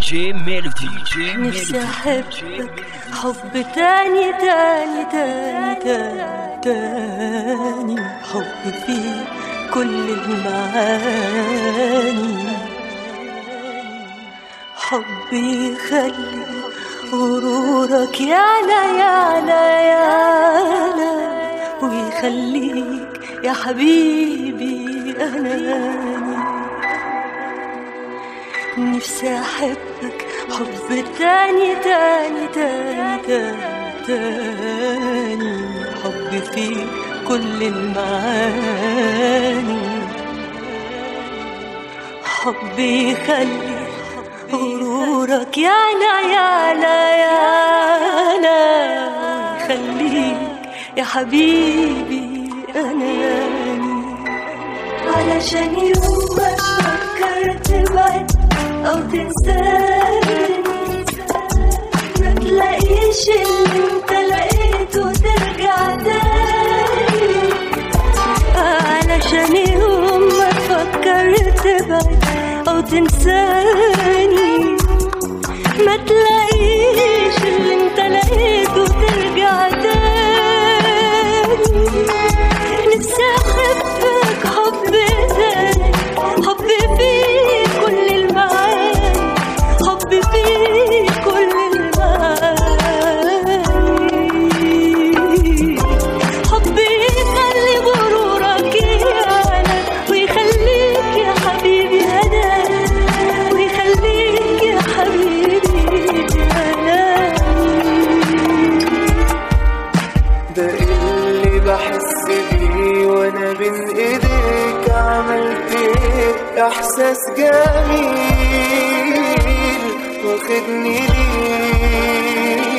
جي ميلودي جي نفسي ميلودي أحبك حب تاني تاني تاني تاني تاني حب فيه كل المعاني حب يخلي غرورك يعلى يعلى يعلى ويخليك يا حبيبي أناني نفسي أحبك حب تاني تاني تاني تاني تاني حب فيه كل المعاني حب يخلي غرورك يعلى يعلى يعلى يخليك يا حبيبي أناني علشان يوم ما تفكر تبعد أو تنساني ما تلاقيش اللي انت لقيته ترجع تاني علشان يوم ما تفكر تبعد أو تنساني ما تلاقيش اللي انت لقيته ترجع تاني نفسي احبك حب تاني حب فيه كل المعاني حب فيه كل المعاني حب يخلي غرورك يعلى ويخليك يا حبيبي انا ويخليك يا حبيبي انا ده اللي بحس بيه وانا بين ايديك عملت ايه احساس جميل واخدني ليك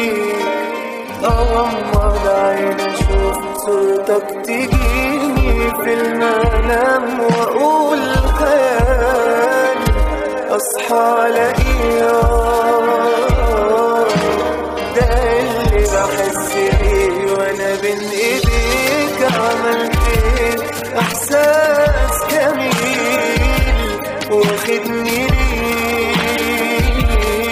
اغمض عين اشوف صورتك تجيني في المنام واقول خيال اصحى الاقيها ده اللي بحس بيه وانا بين ايديك عملت ايه احساس جميل واخدني ليك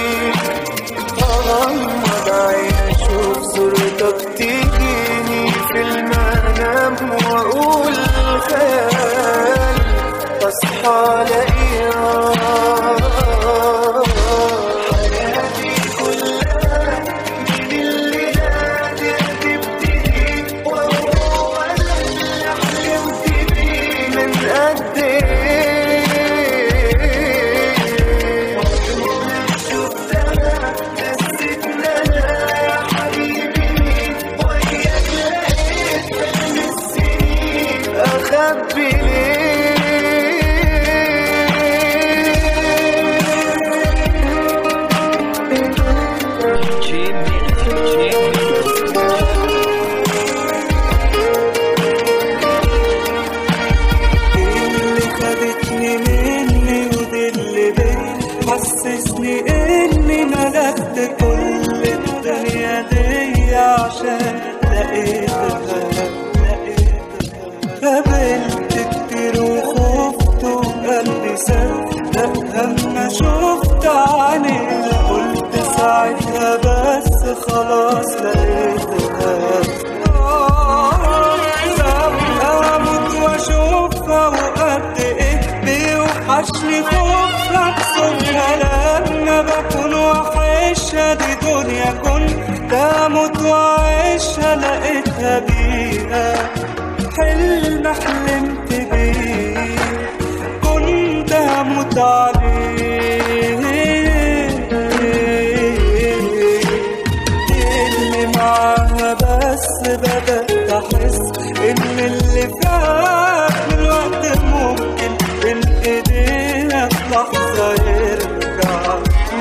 اغمض عين اشوف صورتك تجيني في المنام واقول خيال اصحى الاقيها حياتي كلها من اللي نادر تبتدي وهو انا اللي حلمت بيه من قد ايه شفتها حسيتنا انا يا حبيبي وياك لقيت فهم السنين اخبي ليه جي ميلودي جي ميلودي اللي خدتني مني ودي اللي بين حسسني اني ملكت كل الدنيا دي عشان لقيتها لقيتها قابلت كتير وخفت وقلبي صدق لما شفت عينيها قلت ساعتها بس خلاص لقيتها اموت واشوفها وقد ايه بيوحشني خوفها صورها لما بكون وحشها دي دنيا كنت اموت واعيشها لقيتها بيها حلم حلمت بيه كنت هموت عليه اللي معاها بس بدأت أحس إن اللي فات من وقت ممكن بين إيديها في لحظة يرجع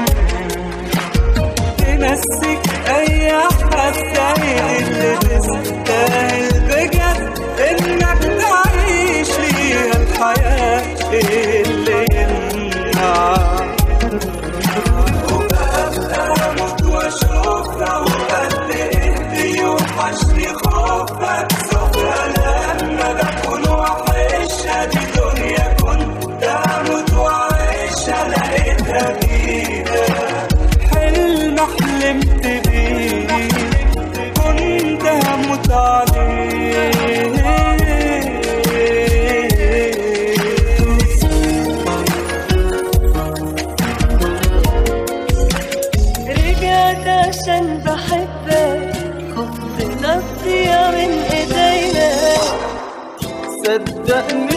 تنسيك أي حسايا اللي تستاهل بجد إنك تعيش ليها الحياة اللي يمنع عشان بحبك خفت لا تضيع من ايدينا صدقني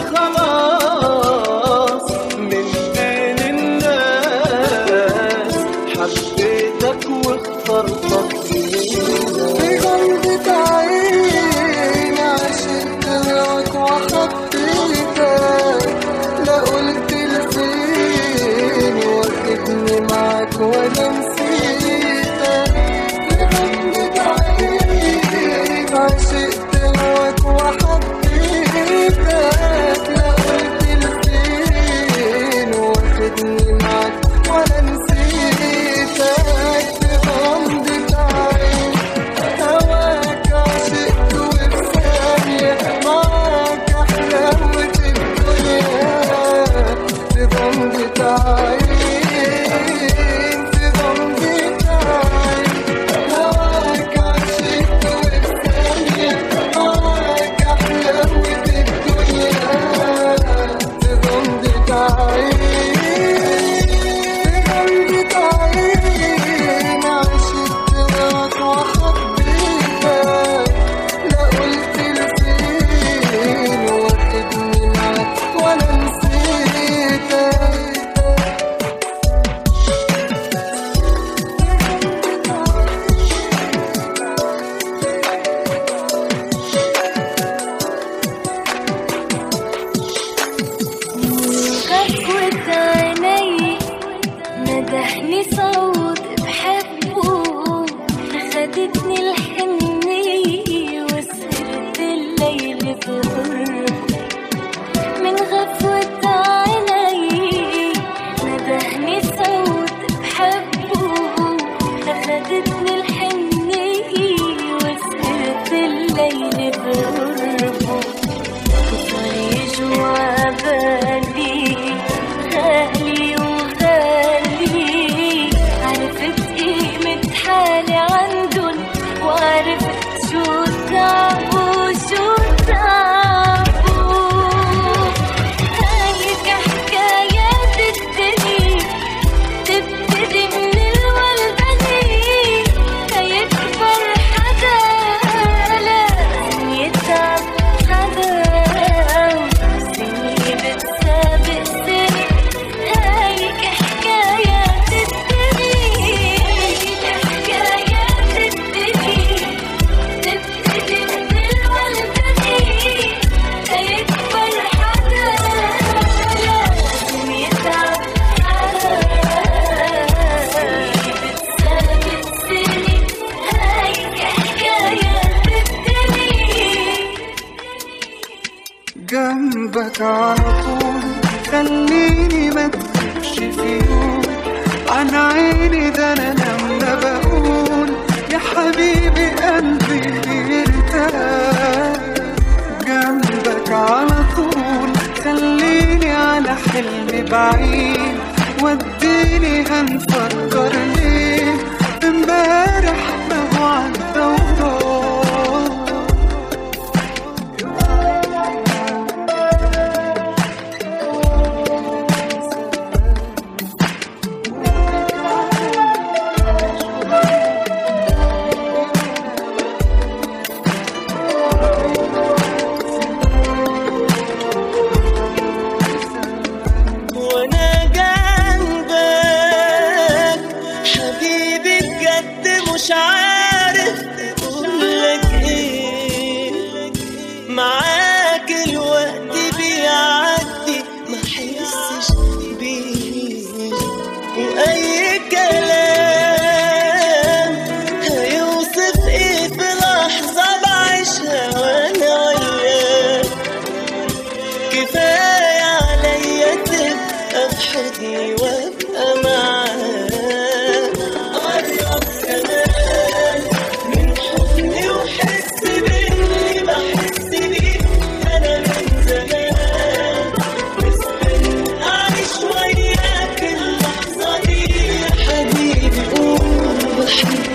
خلاص من بين الناس حبيتك واخترتك في غمضة عين عشقت هواك وحبيتك لا قلت لفين واخدني معاك ولا نسيتك في غمضة عين عشقت هواك وحبيتك لا قلت لفين واخدني معاك ولا نسيتك في غمضة عين هواك عشقت وفي ثانية معاك حلاوة الدنيا في غمضة عين في غمضة عين هواك عشقت وفي ثانية معاك حلاوة الدنيا في غمضة عين في غمضة عين عشقت هواك وحبيتك لا قلت لفين واخدني معاك ولا نسيتك غفوة عيني مدحني صوت بحبه أخدتني الحنية وسهرت الليل بقربه من غفوة عيني مدحني صوت بحبه أخدتني الحنية وسهرت الليل بقربه وصار يجوع بالي غالي وغالي عرفت قيمة حالي عندن وعرفت شو تعبوا شو تعبوا هيك حكايات الدنيا تبتدي من الولدانية هيكبر حدا لازم يتعب حدا سنين بتسابق سنة هيك حكايات الدنيا هيك حكايات الدنيا تبتدي من الولدانية هيكبر حدا لازم يتعب حدا سنين بتسابق سنة هيك حكايات الدنيا جنبك على طول خليني ما تغيبش في يوم عن عيني ده انا لما بقول يا حبيبي قلبي بيرتاح جنبك على طول خليني على حلم بعيد وديني هنفكر ليه امبارح ما هو عدى وراح وانا جنبك حبيبي بجد مش عارف اقولك ايه معاك الوقت بيعدي ما حسش بيه واي كلام هيوصف ايه في لحظة بعيشها وانا وياك كفاية عليا تبقى في حضني وابقى معاك قرب كمان من حضني وحس بإني بحس بيك أنا من زمان مستني أعيش وياك اللحظة دي يا حبيبي قول بحبك